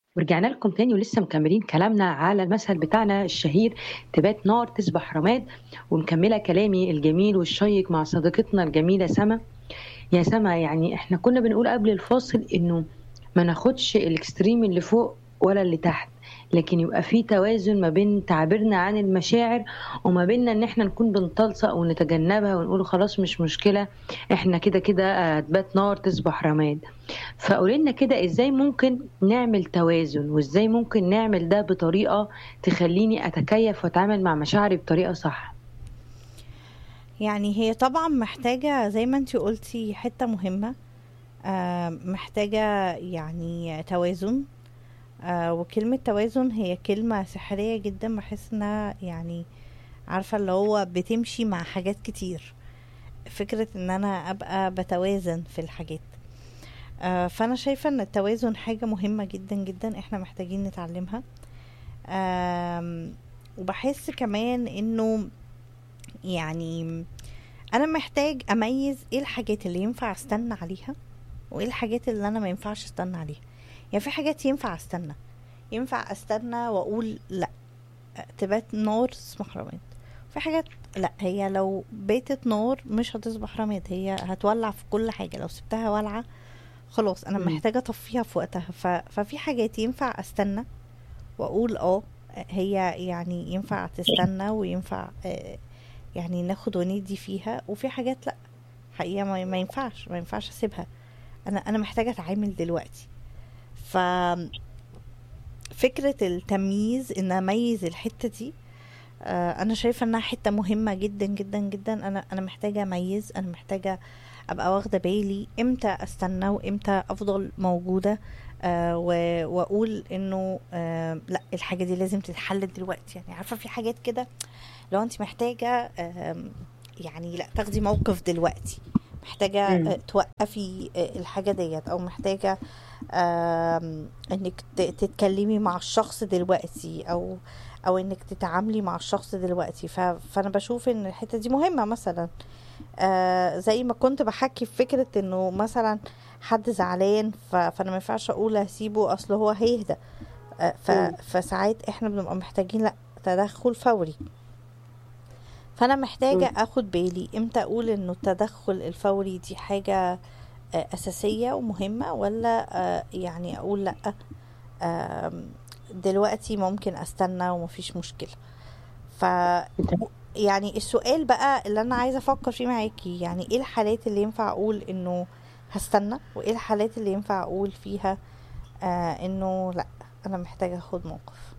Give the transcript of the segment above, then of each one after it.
ورجعنا لكم تاني ولسه مكملين كلامنا على المثل بتاعنا الشهير تبات نار تصبح رماد ومكملة كلامي الجميل والشيق مع صديقتنا الجميلة سما يا سما يعني احنا كنا بنقول قبل الفاصل انه ما ناخدش الاكستريم اللي فوق ولا اللي تحت لكن يبقى في توازن ما بين تعبيرنا عن المشاعر وما بيننا ان احنا نكون بنتلصق ونتجنبها ونقول خلاص مش مشكلة احنا كده كده هتبات نار تصبح رماد فقولي لنا كده ازاي ممكن نعمل توازن وازاي ممكن نعمل ده بطريقة تخليني اتكيف واتعامل مع مشاعري بطريقة صح يعني هي طبعا محتاجة زي ما انتي قلتي حتة مهمة آه، محتاجة يعني توازن آه، وكلمة توازن هي كلمة سحرية جدا بحس انها يعني عارفة اللي هو بتمشي مع حاجات كتير فكرة ان انا ابقى بتوازن في الحاجات آه، فانا شايفة ان التوازن حاجة مهمة جدا جدا احنا محتاجين نتعلمها آم، وبحس كمان انه يعني انا محتاج اميز ايه الحاجات اللي ينفع استنى عليها وايه الحاجات اللي انا ما ينفعش استنى عليها يعني في حاجات ينفع استنى ينفع استنى واقول لا تبات نار تصبح رماد في حاجات لا هي لو باتت نار مش هتصبح رماد هي هتولع في كل حاجة لو سبتها والعة خلاص انا مم. محتاجة اطفيها في وقتها ف... ففي حاجات ينفع استنى واقول اه هي يعني ينفع تستنى وينفع آه، يعني ناخد وندي فيها وفي حاجات لا حقيقة ما ما ينفعش ما ينفعش اسيبها انا انا محتاجة اتعامل دلوقتي ف فكرة التمييز ان اميز الحتة دي آه، انا شايفة انها حتة مهمة جدا جدا جدا انا انا محتاجة اميز انا محتاجة ابقى واخدة بالي امتى استنى وامتى افضل موجودة آه و- واقول انه آه لا الحاجة دي لازم تتحل دلوقتي يعني عارفة في حاجات كده لو انت محتاجة آم، يعني لا تاخدي موقف دلوقتي محتاجة مم. آه، توقفي آه، الحاجة ديت او محتاجة آم، انك ت- تتكلمي مع الشخص دلوقتي او او انك تتعاملي مع الشخص دلوقتي ف... فانا بشوف ان الحتة دي مهمة مثلا آه زي ما كنت بحكي في فكرة انه مثلا حد زعلان ف... فانا ما ينفعش اقول هسيبه اصل هو هيهدى آه ف... مم. فساعات احنا بنبقى محتاجين لا تدخل فوري فانا محتاجة مم. اخد بالي امتى اقول انه التدخل الفوري دي حاجة آه، اساسية ومهمة ولا آه، يعني اقول لا آم، دلوقتي ممكن استنى ومفيش مشكلة ف يعني السؤال بقى اللي انا عايزة افكر فيه معاكي يعني ايه الحالات اللي ينفع اقول انه هستنى وايه الحالات اللي ينفع اقول فيها آه انه لا انا محتاجة اخد موقف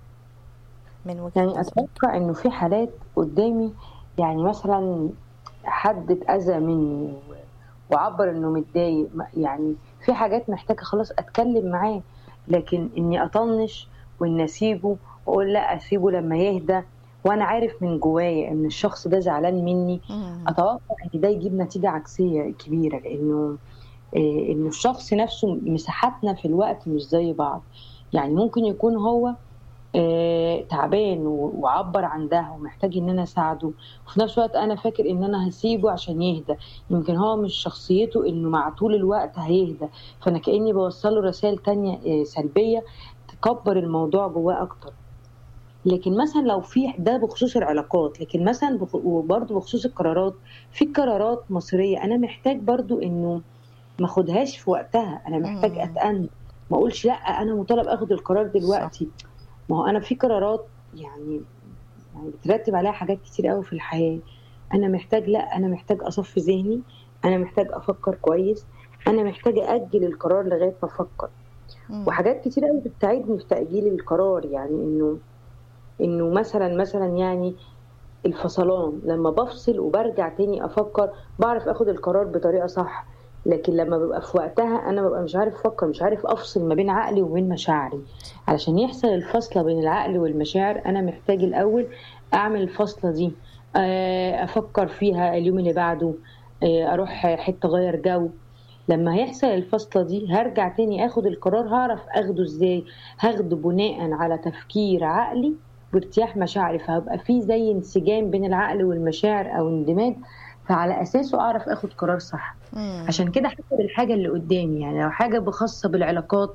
من وجهة يعني نظرك اتوقع انه في حالات قدامي يعني مثلا حد اتأذى مني و- وعبر انه متضايق ما- يعني في حاجات محتاجة خلاص اتكلم معاه لكن اني اطنش واني اسيبه واقول لا اسيبه لما يهدى وانا عارف من جوايا ان الشخص ده زعلان مني مم. اتوقع ان ده يجيب نتيجة عكسية كبيرة لانه إيه، انه الشخص نفسه مساحاتنا في الوقت مش زي بعض يعني ممكن يكون هو آه، تعبان و- وعبر عن ده ومحتاج ان انا اساعده وفي نفس الوقت انا فاكر ان انا هسيبه عشان يهدى يمكن هو مش شخصيته انه مع طول الوقت هيهدى فانا كاني بوصله رسائل تانية آه، سلبية تكبر الموضوع جواه اكتر لكن مثلا لو في ده بخصوص العلاقات لكن مثلا بخ- وبرضه بخصوص القرارات في قرارات مصيرية انا محتاج برضه انه ما اخدهاش في وقتها انا محتاج مم. اتأنى ما اقولش لا انا مطالب اخد القرار صح دلوقتي ما هو انا في قرارات يعني يعني بترتب عليها حاجات كتير قوي في الحياة انا محتاج لا انا محتاج اصفي ذهني انا محتاج افكر كويس انا محتاج اجل القرار لغاية ما افكر مم. وحاجات كتير قوي بتساعدني في تأجيل القرار يعني انه انه مثلا مثلا يعني الفصلان لما بفصل وبرجع تاني افكر بعرف اخد القرار بطريقة صح لكن لما ببقى في وقتها انا ببقى مش عارف افكر مش عارف افصل ما بين عقلي وبين مشاعري علشان يحصل الفصلة بين العقل والمشاعر انا محتاج الاول اعمل الفصلة دي آه، افكر فيها اليوم اللي بعده آه، اروح حتة غير جو لما هيحصل الفصلة دي هرجع تاني اخد القرار هعرف اخده ازاي هاخده بناء على تفكير عقلي وارتياح مشاعري فهبقى في زي انسجام بين العقل والمشاعر او اندماج فعلى اساسه اعرف اخد قرار صح مم. عشان كده حسب الحاجه اللي قدامي يعني لو حاجه بخاصه بالعلاقات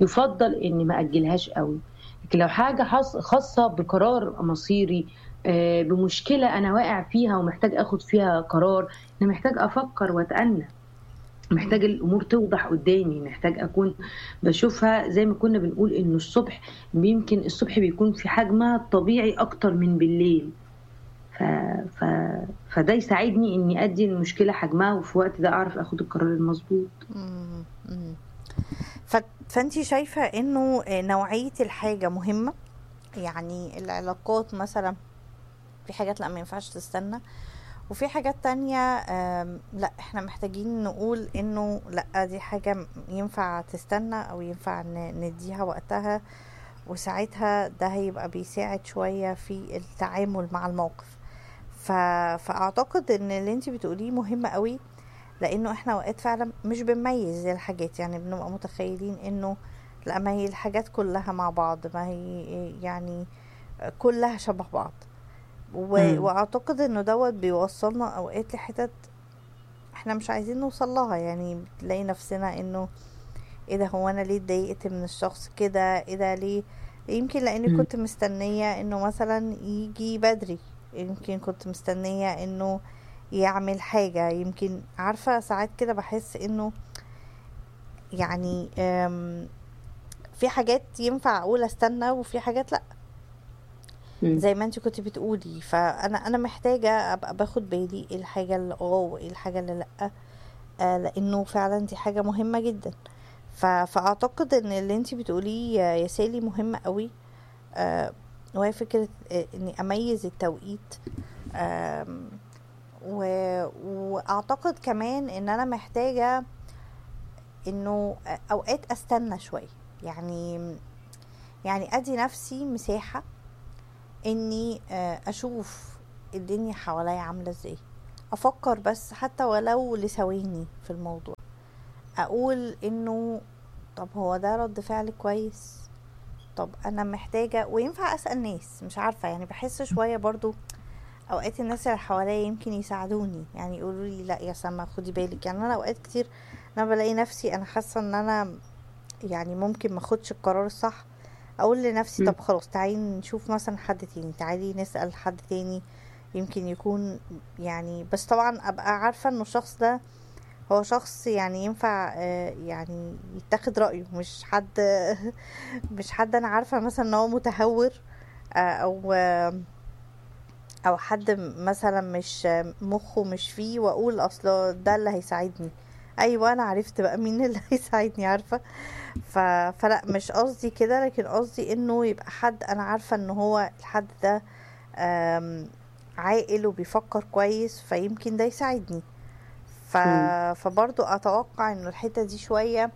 يفضل اني ما اجلهاش قوي لكن لو حاجه خاصه بقرار مصيري بمشكله انا واقع فيها ومحتاج اخد فيها قرار انا محتاج افكر واتأنى محتاج الامور توضح قدامي محتاج اكون بشوفها زي ما كنا بنقول انه الصبح يمكن الصبح بيكون في حجمها الطبيعي اكتر من بالليل ف... ف... فده يساعدني اني ادي المشكله حجمها وفي وقت ده اعرف اخد القرار المظبوط ف... فانت شايفه انه نوعيه الحاجه مهمه يعني العلاقات مثلا في حاجات لا ما ينفعش تستنى وفي حاجات تانية لا احنا محتاجين نقول انه لا دي حاجة ينفع تستنى او ينفع نديها وقتها وساعتها ده هيبقى بيساعد شوية في التعامل مع الموقف ف... فاعتقد ان اللي انت بتقوليه مهم قوي لانه احنا اوقات فعلا مش بنميز الحاجات يعني بنبقى متخيلين انه لا ما هي الحاجات كلها مع بعض ما هي يعني كلها شبه بعض و... واعتقد انه دوت بيوصلنا اوقات لحتت احنا مش عايزين نوصل لها يعني بتلاقي نفسنا انه ايه ده هو انا ليه اتضايقت من الشخص كده ايه ده ليه يمكن لاني كنت مستنية انه مثلا يجي بدري يمكن كنت مستنية انه يعمل حاجة يمكن عارفة ساعات كده بحس انه يعني في حاجات ينفع اقول استنى وفي حاجات لا زي ما انت كنت بتقولي فانا انا محتاجه ابقى باخد بالي ايه الحاجه اللي اه وايه الحاجه اللي لا آه لانه فعلا دي حاجه مهمه جدا فاعتقد ان اللي انت بتقوليه يا سالي مهم قوي آه وهي فكره اني اميز التوقيت آه واعتقد كمان ان انا محتاجه انه اوقات استنى شويه يعني يعني ادي نفسي مساحه اني اشوف الدنيا حواليا عامله ازاي افكر بس حتى ولو لثواني في الموضوع اقول انه طب هو ده رد فعل كويس طب انا محتاجه وينفع اسال ناس مش عارفه يعني بحس شويه برضو اوقات الناس اللي حواليا يمكن يساعدوني يعني يقولوا لي لا يا سما خدي بالك يعني انا اوقات كتير انا بلاقي نفسي انا حاسه ان انا يعني ممكن ما اخدش القرار الصح اقول لنفسي طب خلاص تعالي نشوف مثلا حد تاني تعالي نسال حد تاني يمكن يكون يعني بس طبعا ابقى عارفه انه الشخص ده هو شخص يعني ينفع يعني يتاخد رايه مش حد مش حد انا عارفه مثلا ان هو متهور او او حد مثلا مش مخه مش فيه واقول اصل ده اللي هيساعدني ايوه انا عرفت بقى مين اللي هيساعدني عارفه ف... فلا مش قصدي كده لكن قصدي انه يبقى حد انا عارفه ان هو الحد ده عاقل وبيفكر كويس فيمكن ده يساعدني ف... فبرضو اتوقع انه الحته دي شويه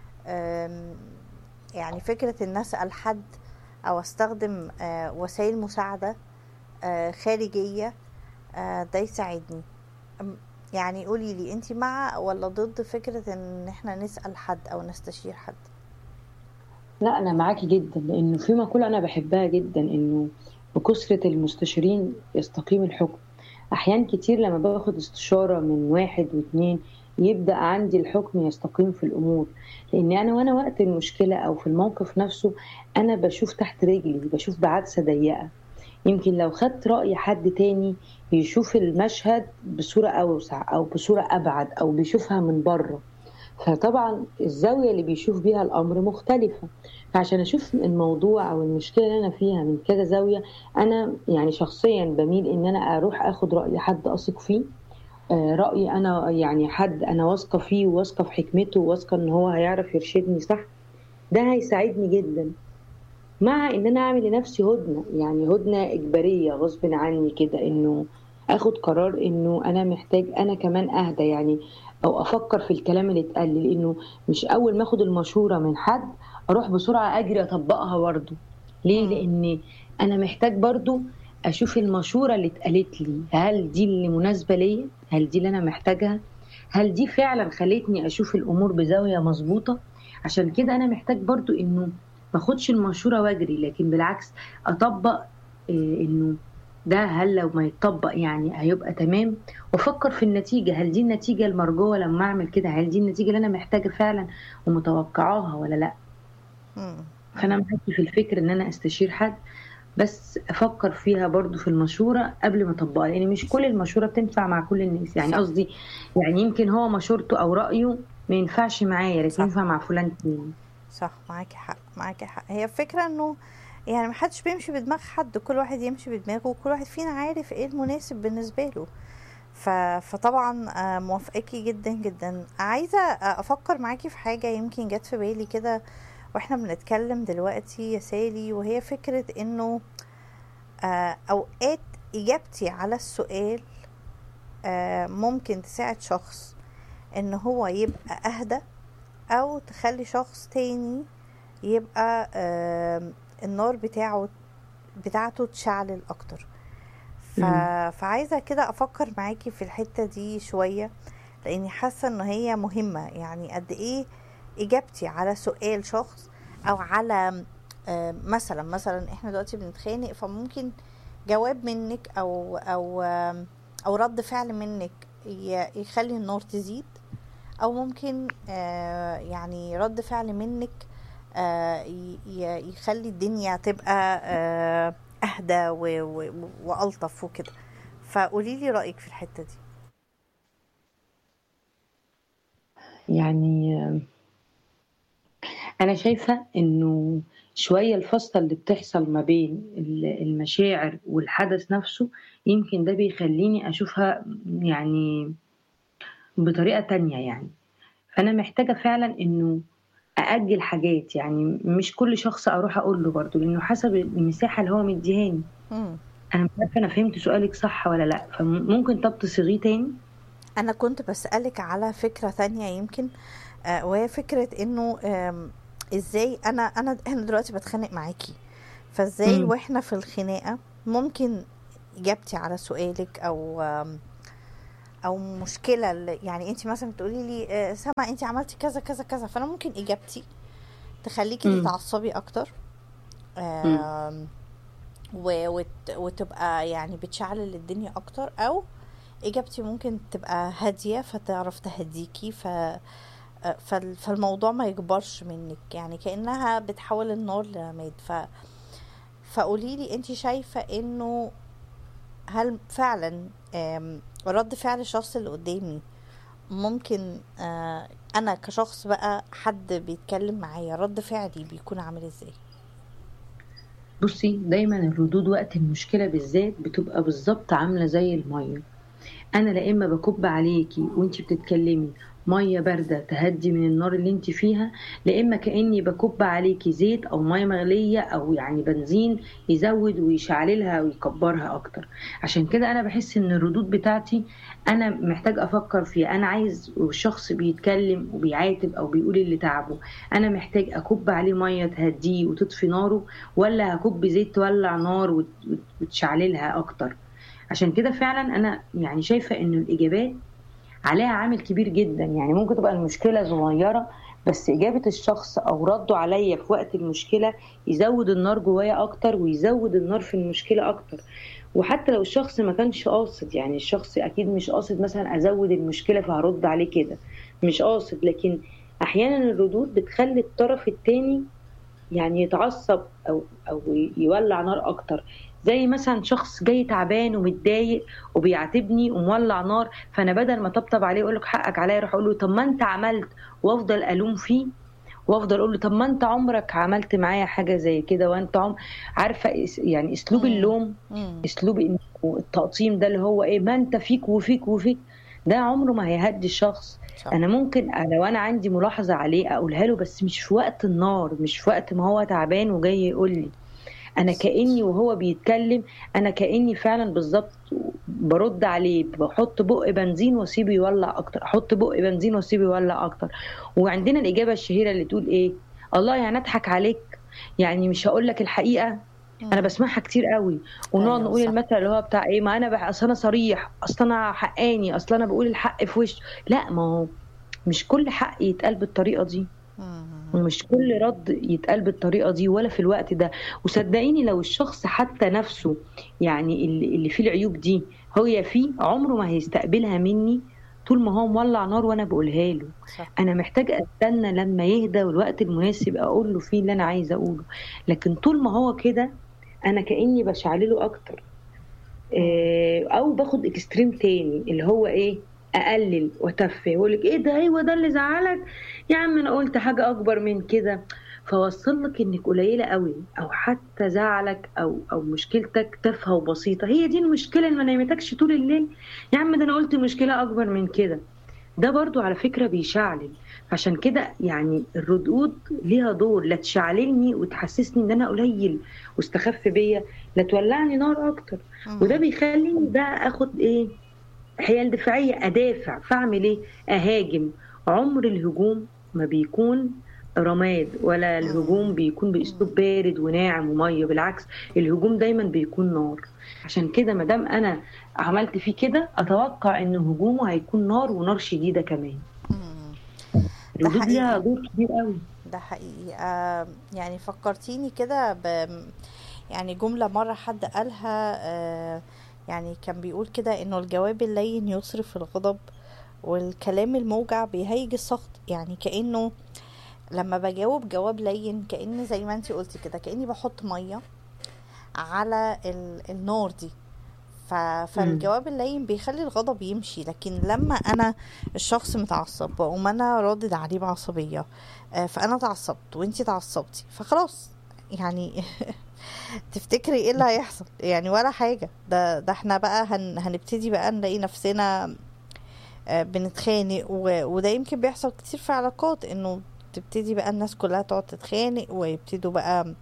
يعني فكره ان اسال حد او استخدم وسائل مساعده خارجيه ده يساعدني يعني قولي لي انت مع ولا ضد فكرة ان احنا نسأل حد او نستشير حد لا انا معاكي جدا لانه في مقولة انا بحبها جدا انه بكثرة المستشارين يستقيم الحكم احيان كتير لما باخد استشارة من واحد واثنين يبدأ عندي الحكم يستقيم في الامور لان انا وانا وقت المشكلة او في الموقف نفسه انا بشوف تحت رجلي بشوف بعدسة ضيقة يمكن لو خدت رأي حد تاني بيشوف المشهد بصورة أوسع أو بصورة أبعد أو بيشوفها من بره فطبعا الزاوية اللي بيشوف بيها الأمر مختلفة فعشان أشوف الموضوع أو المشكلة اللي أنا فيها من كذا زاوية أنا يعني شخصيا بميل إن أنا أروح أخد رأي حد أثق فيه رأي أنا يعني حد أنا واثقة فيه وواثقة في حكمته وواثقة إن هو هيعرف يرشدني صح ده هيساعدني جدا مع ان انا اعمل لنفسي هدنه يعني هدنه اجباريه غصب عني كده انه اخد قرار انه انا محتاج انا كمان اهدى يعني او افكر في الكلام اللي اتقال لي لانه مش اول ما اخد المشوره من حد اروح بسرعه اجري اطبقها برضه ليه لان انا محتاج برضه اشوف المشوره اللي اتقالت لي هل دي اللي مناسبه ليا هل دي اللي انا محتاجها هل دي فعلا خلتني اشوف الامور بزاويه مظبوطه عشان كده انا محتاج برضو انه ما اخدش المشوره واجري لكن بالعكس اطبق إيه انه ده هل لو ما يتطبق يعني هيبقى تمام وافكر في النتيجه هل دي النتيجه المرجوه لما اعمل كده هل دي النتيجه اللي انا محتاجه فعلا ومتوقعاها ولا لا مم. فانا معاكي في الفكر ان انا استشير حد بس افكر فيها برضو في المشوره قبل ما اطبقها لان مش كل المشوره بتنفع مع كل الناس يعني صح. قصدي يعني يمكن هو مشورته او رايه ما ينفعش معايا صح. لكن ينفع مع فلان تاني صح معاكي حق معاكي حق هي الفكرة انه يعني محدش بيمشي بدماغ حد كل واحد يمشي بدماغه وكل واحد فينا عارف ايه المناسب بالنسبة له ف... فطبعا آه، موافقاكي جدا جدا عايزة آه، افكر معاكي في حاجة يمكن جت في بالي كده واحنا بنتكلم دلوقتي يا سالي وهي فكرة انه آه، اوقات اجابتي على السؤال آه، ممكن تساعد شخص ان هو يبقى اهدى او تخلي شخص تاني يبقى آم، النار بتاعه بتاعته تشعلل اكتر ف... مم. فعايزه كده افكر معاكي في الحته دي شويه لاني حاسه ان هي مهمه يعني قد ايه اجابتي على سؤال شخص او على آم، مثلا مثلا احنا دلوقتي بنتخانق فممكن جواب منك او او آم، او رد فعل منك ي- يخلي النار تزيد او ممكن آه، يعني رد فعل منك آه، ي- ي- يخلي الدنيا تبقى آه، اهدى و- و- والطف وكده فقولي لي رايك في الحته دي يعني انا شايفه انه شويه الفصله اللي بتحصل ما بين ال- المشاعر والحدث نفسه يمكن ده بيخليني اشوفها يعني بطريقه تانية يعني فانا محتاجه فعلا انه ااجل حاجات يعني مش كل شخص اروح اقول له برضه لانه حسب المساحه اللي هو مديهاني مم. انا مش عارفه انا فهمت سؤالك صح ولا لا فممكن طب تصيغيه تاني انا كنت بسالك على فكره ثانيه يمكن آه، وهي فكره انه آم، ازاي انا انا انا دلوقتي بتخانق معاكي فازاي مم. واحنا في الخناقه ممكن اجابتي على سؤالك او آم، او مشكله اللي- يعني انت مثلا بتقولي لي آه، سما انت عملتي كذا كذا كذا فانا ممكن اجابتي تخليكي مم. تتعصبي اكتر آم، و- وت- وتبقى يعني بتشعلل الدنيا اكتر او اجابتي ممكن تبقى هاديه فتعرف تهديكي ف فال- فالموضوع ما يكبرش منك يعني كانها بتحول النار لرماد ف فقولي لي انت شايفه انه هل فعلا آم، رد فعل الشخص اللي قدامي ممكن آه، انا كشخص بقى حد بيتكلم معايا رد فعلي بيكون عامل ازاي بصي دايما الردود وقت المشكله بالذات بتبقى بالظبط عامله زي الميه انا لا اما بكب عليكي وانتي بتتكلمي ميه بارده تهدي من النار اللي انت فيها لا اما كاني بكب عليكي زيت او ميه مغليه او يعني بنزين يزود ويشعللها ويكبرها اكتر عشان كده انا بحس ان الردود بتاعتي انا محتاج افكر فيها انا عايز والشخص بيتكلم وبيعاتب او بيقول اللي تعبه انا محتاج اكب عليه ميه تهديه وتطفي ناره ولا هكب زيت تولع نار وت- وت- وتشعللها اكتر عشان كده فعلا انا يعني شايفه ان الاجابات عليها عامل كبير جدا يعني ممكن تبقى المشكله صغيره بس اجابه الشخص او رده عليا في وقت المشكله يزود النار جوايا اكتر ويزود النار في المشكله اكتر وحتى لو الشخص ما كانش قاصد يعني الشخص اكيد مش قاصد مثلا ازود المشكله فهرد عليه كده مش قاصد لكن احيانا الردود بتخلي الطرف التاني يعني يتعصب او او يولع نار اكتر زي مثلا شخص جاي تعبان ومتضايق وبيعاتبني ومولع نار فانا بدل ما طبطب عليه اقول لك حقك عليا اروح اقول له طب ما انت عملت وافضل الوم فيه وافضل اقول له طب ما انت عمرك عملت معايا حاجه زي كده وانت عم عارفه اس- يعني اسلوب مم. اللوم مم. اسلوب إنه التقطيم ده اللي هو ايه ما انت فيك وفيك وفيك ده عمره ما هيهدي الشخص صح انا ممكن لو انا عندي ملاحظه عليه اقولها له بس مش في وقت النار مش في وقت ما هو تعبان وجاي يقول لي انا كاني وهو بيتكلم انا كاني فعلا بالظبط برد عليه بحط بق بنزين واسيبه يولع اكتر احط بق بنزين واسيبه يولع اكتر وعندنا الاجابه الشهيره اللي تقول ايه الله يعني اضحك عليك يعني مش هقول لك الحقيقه انا مم. بسمعها كتير قوي ونقعد ايوه نقول صح المثل اللي هو بتاع ايه ما انا بح... اصل انا صريح اصل انا حقاني اصل انا بقول الحق في وش لا ما هو مش كل حق يتقال بالطريقه دي مم. ومش كل رد يتقال بالطريقه دي ولا في الوقت ده وصدقيني لو الشخص حتى نفسه يعني اللي اللي فيه العيوب دي هو فيه عمره ما هيستقبلها مني طول ما هو مولع نار وانا بقولها له صح انا محتاج استنى لما يهدى والوقت المناسب اقول له فيه اللي انا عايزه اقوله لكن طول ما هو كده انا كاني بشعلله اكتر إيه، او باخد اكستريم تاني اللي هو ايه اقلل واتفه واقول لك ايه ده ايوه ده اللي زعلك يا عم انا قلت حاجه اكبر من كده فوصل لك انك قليله قوي او حتى زعلك او او مشكلتك تافهه وبسيطه هي دي المشكله اللي ما نيمتكش طول الليل يا عم ده انا قلت مشكله اكبر من كده ده برضو على فكرة بيشعلل عشان كده يعني الردود ليها دور لا تشعللني وتحسسني ان انا قليل واستخف بيا لا تولعني نار اكتر وده بيخليني ده اخد ايه حيل دفاعية ادافع فاعمل ايه اهاجم عمر الهجوم ما بيكون رماد ولا الهجوم بيكون باسلوب بارد وناعم وميه بالعكس الهجوم دايما بيكون نار عشان كده ما دام انا عملت فيه كده اتوقع ان هجومه هيكون نار ونار شديده كمان مم. ده الردود ليها حقيقي دور كبير قوي ده حقيقي آه يعني فكرتيني كده ب يعني جملة مرة حد قالها آه يعني كان بيقول كده انه الجواب اللين يصرف الغضب والكلام الموجع بيهيج السخط يعني كأنه لما بجاوب جواب لين كأن زي ما انتي قلتي كده كأني بحط مية على ال- النار دي ف... فالجواب اللين بيخلي الغضب يمشي لكن لما انا الشخص متعصب واقوم انا ردد عليه بعصبيه آه، فانا اتعصبت وانتي اتعصبتي فخلاص يعني تفتكري ايه اللي هيحصل يعني ولا حاجه ده ده احنا بقى هن... هنبتدي بقى نلاقي نفسنا آه، بنتخانق و... وده يمكن بيحصل كتير في علاقات انه تبتدي بقى الناس كلها تقعد تتخانق ويبتدوا بقى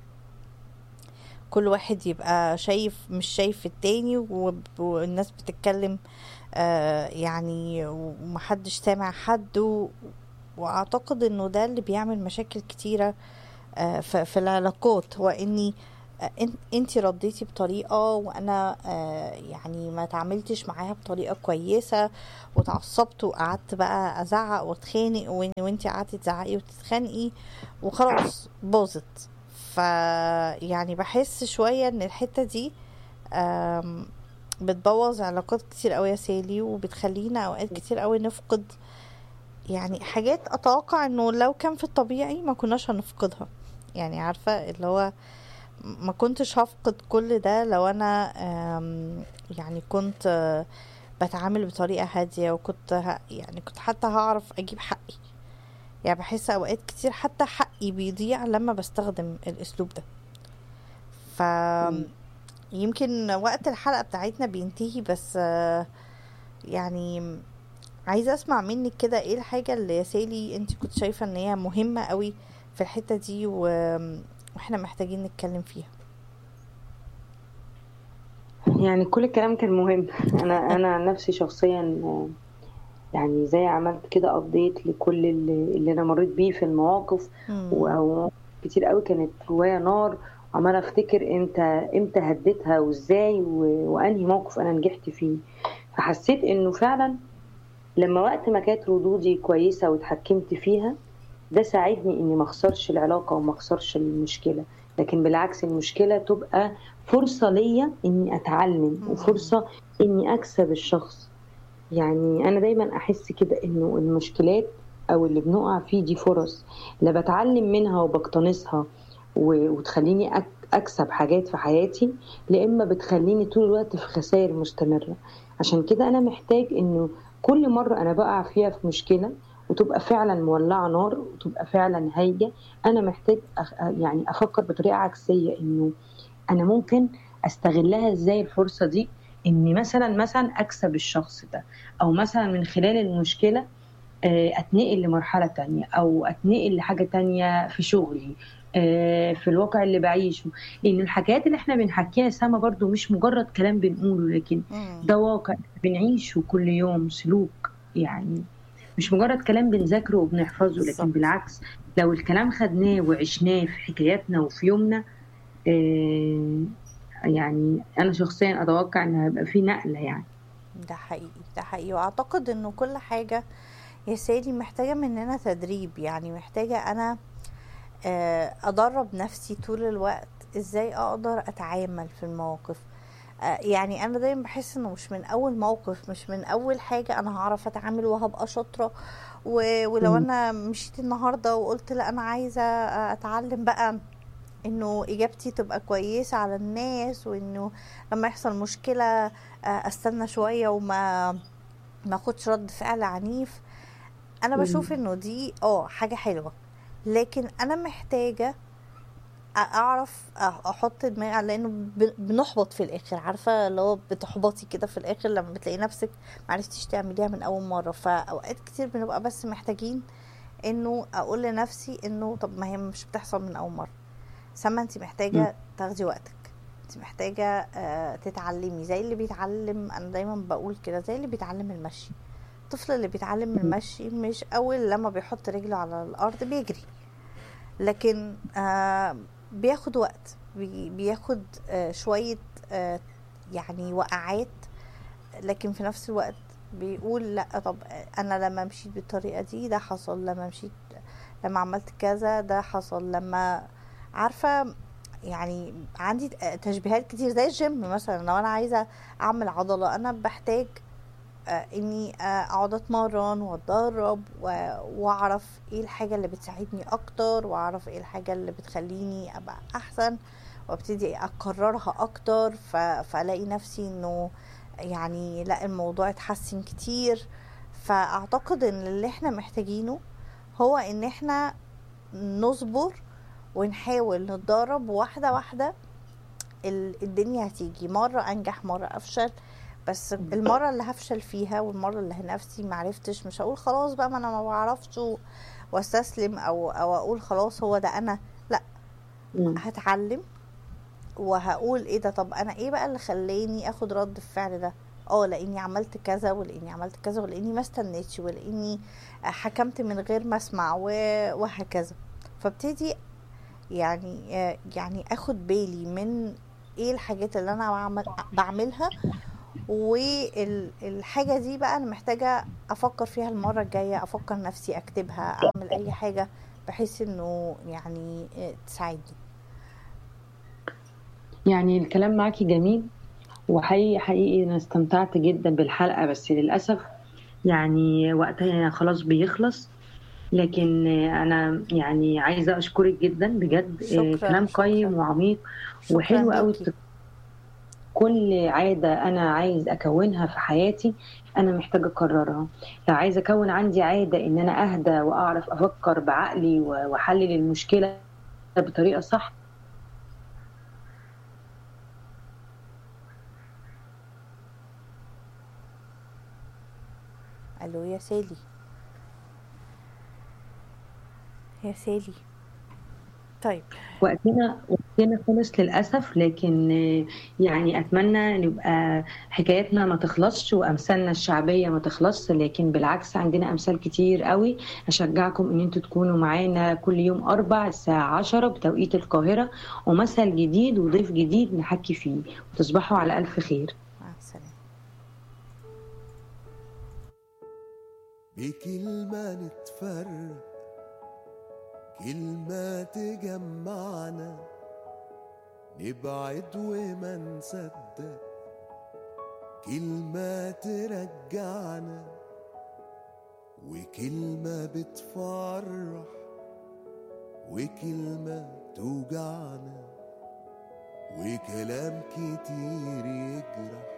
كل واحد يبقى شايف مش شايف التاني وب- والناس بتتكلم آه، يعني ومحدش سامع حد و- واعتقد انه ده اللي بيعمل مشاكل كتيرة آه، ف- في العلاقات هو اني آه، إن- انتي رديتي بطريقة وانا آه، يعني ما تعاملتش معاها بطريقة كويسة وتعصبت وقعدت بقى ازعق واتخانق وإن- وانتي قعدتي تزعقي وتتخانقي وخلاص باظت ف يعني بحس شوية ان الحتة دي آم، بتبوظ علاقات كتير قوي يا سالي وبتخلينا اوقات كتير قوي نفقد يعني حاجات اتوقع انه لو كان في الطبيعي ما كناش هنفقدها يعني عارفة اللي هو ما كنتش هفقد كل ده لو انا آم، يعني كنت آه، بتعامل بطريقة هادية وكنت ه- يعني كنت حتى هعرف اجيب حقي يعني بحس اوقات كتير حتى حقي بيضيع لما بستخدم الاسلوب ده ف مم. يمكن وقت الحلقة بتاعتنا بينتهي بس آه، يعني عايزة اسمع منك كده ايه الحاجة اللي يا سالي انت كنت شايفة ان هي مهمة قوي في الحتة دي و... واحنا محتاجين نتكلم فيها يعني كل الكلام كان مهم انا انا عن نفسي شخصيا آه، يعني زي عملت كده ابديت لكل اللي, اللي انا مريت بيه في المواقف مم. و- كتير قوي كانت جوايا نار وعمالة افتكر امتى امتى هديتها وازاي و- وانهي موقف انا نجحت فيه فحسيت انه فعلا لما وقت ما كانت ردودي كويسة واتحكمت فيها ده ساعدني اني ما اخسرش العلاقة وما اخسرش المشكلة لكن بالعكس المشكلة تبقى فرصة ليا اني اتعلم مم. وفرصة اني اكسب الشخص يعني انا دايما احس كده انه المشكلات او اللي بنقع فيه دي فرص لا بتعلم منها وبقتنصها و- وتخليني أك- اكسب حاجات في حياتي لا اما بتخليني طول الوقت في خسائر مستمره عشان كده انا محتاج انه كل مره انا بقع فيها في مشكله وتبقى فعلا مولعه نار وتبقى فعلا هايجه انا محتاج أخ... يعني افكر بطريقه عكسيه انه انا ممكن استغلها ازاي الفرصه دي اني مثلا مثلا اكسب الشخص ده او مثلا من خلال المشكله آه، اتنقل لمرحله تانية او اتنقل لحاجه تانية في شغلي آه، في الواقع اللي بعيشه لان الحكايات اللي احنا بنحكيها سما برضو مش مجرد كلام بنقوله لكن مم. ده واقع بنعيشه كل يوم سلوك يعني مش مجرد كلام بنذاكره وبنحفظه لكن بالظبط. بالعكس لو الكلام خدناه وعشناه في حكاياتنا وفي يومنا آه، يعني انا شخصيا اتوقع ان هيبقى في نقله يعني ده حقيقي ده حقيقي واعتقد انه كل حاجة يا سالي محتاجة مننا تدريب يعني محتاجة انا آه، ادرب نفسي طول الوقت ازاي اقدر اتعامل في المواقف آه، يعني انا دايما بحس انه مش من اول موقف مش من اول حاجه انا هعرف اتعامل وهبقى شاطره و- ولو مم. انا مشيت النهارده وقلت لا انا عايزه اتعلم بقى انه اجابتي تبقى كويسه على الناس وانه لما يحصل مشكله آه، استنى شويه وما ما اخدش رد فعل عنيف انا بشوف مم. انه دي اه حاجه حلوه لكن انا محتاجه اعرف احط دماغي على لانه ب- بنحبط في الاخر عارفه اللي هو بتحبطي كده في الاخر لما بتلاقي نفسك معرفتيش تعمليها من اول مره فاوقات كتير بنبقى بس محتاجين انه اقول لنفسي انه طب ما هي مش بتحصل من اول مره سما انت مم. محتاجه تاخدي وقتك انت محتاجه آه، تتعلمي زي اللي بيتعلم انا دايما بقول كده زي اللي بيتعلم المشي الطفل اللي بيتعلم مم. المشي مش اول لما بيحط رجله على الارض بيجري لكن آه بياخد وقت بي- بياخد آه شوية آه يعني وقعات لكن في نفس الوقت بيقول لا طب انا لما مشيت بالطريقة دي ده حصل لما مشيت لما عملت كذا ده حصل لما عارفة يعني عندي تشبيهات كتير زي الجيم مثلا لو انا عايزة اعمل عضلة انا بحتاج آه، اني آه، اقعد اتمرن واتدرب و- واعرف ايه الحاجة اللي بتساعدني اكتر واعرف ايه الحاجة اللي بتخليني ابقى احسن وابتدي اكررها اكتر ف... فالاقي نفسي انه يعني لا الموضوع اتحسن كتير فاعتقد ان اللي احنا محتاجينه هو ان احنا نصبر ونحاول نتدرب واحدة واحدة ال- الدنيا هتيجي مرة انجح مرة افشل بس المرة اللي هفشل فيها والمرة اللي نفسي معرفتش مش هقول خلاص بقى ما انا ما بعرفش و- واستسلم او او اقول خلاص هو ده انا لا مم. هتعلم وهقول ايه ده طب انا ايه بقى اللي خلاني اخد رد الفعل ده اه لاني عملت كذا ولاني عملت كذا ولاني ما استنيتش ولاني حكمت من غير ما اسمع و- وهكذا فابتدي يعني يعني اخد بالي من ايه الحاجات اللي انا بعمل بعملها والحاجة دي بقى انا محتاجة افكر فيها المرة الجاية افكر نفسي اكتبها اعمل اي حاجة بحيث انه يعني تساعدني يعني الكلام معاكي جميل وحقيقي حقيقي انا استمتعت جدا بالحلقة بس للأسف يعني وقتها خلاص بيخلص لكن انا يعني عايزة اشكرك جدا بجد شكرا كلام شكرا قيم وعميق شكرا وحلو قوي ليكي كل عادة أنا عايز أكونها في حياتي أنا محتاجة أكررها لو عايزة أكون عندي عادة إن أنا أهدى وأعرف أفكر بعقلي و- وأحلل المشكلة بطريقة صح الو يا سالي يا سالي طيب وقتنا وقتنا خلص للأسف لكن آه، يعني أتمنى نبقى حكاياتنا ما تخلصش وأمثالنا الشعبية ما تخلصش لكن بالعكس عندنا أمثال كتير قوي أشجعكم إن أنتوا تكونوا معانا كل يوم أربع الساعة عشرة بتوقيت القاهرة ومثل جديد وضيف جديد نحكي فيه وتصبحوا على ألف خير مع السلامة بكلمة نتفرق كلمة تجمعنا نبعد وما نصدق كلمة ترجعنا وكلمة بتفرح وكلمة توجعنا وكلام كتير يجرح